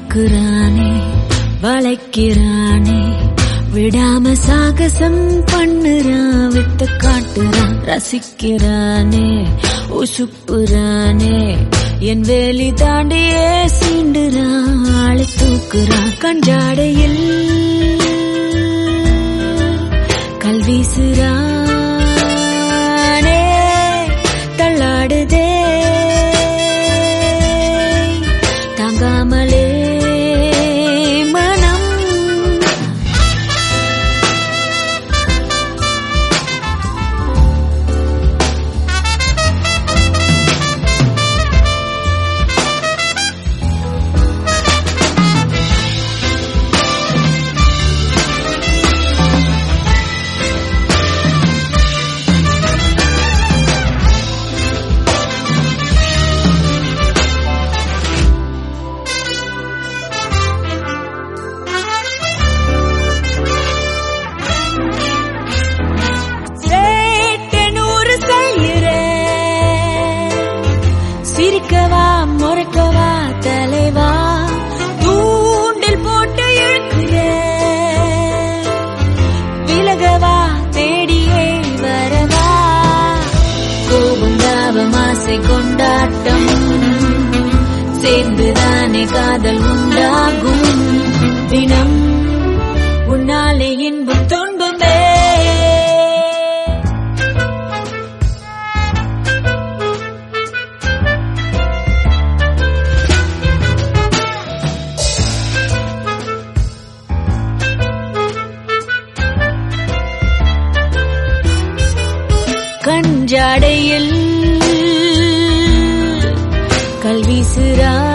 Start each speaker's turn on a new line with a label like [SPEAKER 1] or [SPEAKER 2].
[SPEAKER 1] இழுக்கிறானே வளைக்கிறானே விடாம சாகசம் பண்ணுறான் வித்த காட்டுறான் ரசிக்கிறானே உசுப்புறானே என் வேலி தாண்டியே சீண்டுறான் ஆளை தூக்குறான் கஞ்சாடையில் கல்வீசுறானே தள்ளாடுதே தாங்காமலே மனம் சேட்டை நூறு செய்கிறேன். சிரிக்கவா முறைக்கவா தலைவா தூண்டில் போட்டு இழுக்கிறேன் விலகவா தேடியே வரவா கோபம் தாபம் ஆசை கொண்டாட்டம் சேர்ந்துதானே காதல் உண்டாகும் தினம் உன்னாலே இன்பம் துன்பமே கஞ்சாடையில் கல்வீசுரா